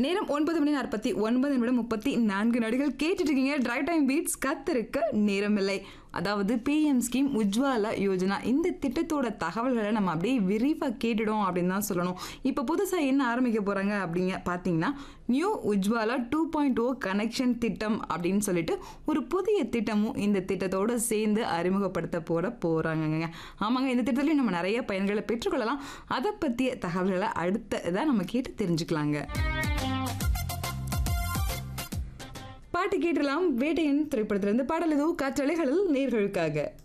நேரம் ஒன்பது மணி நாற்பத்தி ஒன்பது நிமிடம் முப்பத்தி நான்கு நடிகள் கேட்டுட்டு இருக்கீங்க ட்ரை டைம் பீட்ஸ் கத்திருக்க நேரமில்லை அதாவது பிஎம் ஸ்கீம் உஜ்வாலா யோஜனா இந்த திட்டத்தோட தகவல்களை நம்ம அப்படியே விரிவாக கேட்டுடும் அப்படின்னு தான் சொல்லணும் இப்போ புதுசாக என்ன ஆரம்பிக்க போகிறாங்க அப்படிங்க பார்த்தீங்கன்னா new Ujjwala two point O connection திட்டம் அப்படின்னு சொல்லிட்டு ஒரு புதிய திட்டமும் இந்த திட்டத்தோடு சேர்ந்து அறிமுகப்படுத்த போட போகிறாங்கங்க ஆமாங்க இந்த திட்டத்துலையும் நம்ம நிறைய பயன்களை பெற்றுக்கொள்ளலாம் அதை பற்றிய தகவல்களை அடுத்ததாக நம்ம கேட்டு தெரிஞ்சுக்கலாங்க பாட்டு கேட்டலாம் வேட்டையன் திரைப்படத்திலிருந்து பாடல் எதுவும் காற்றலைகளில் நேர்களுக்காக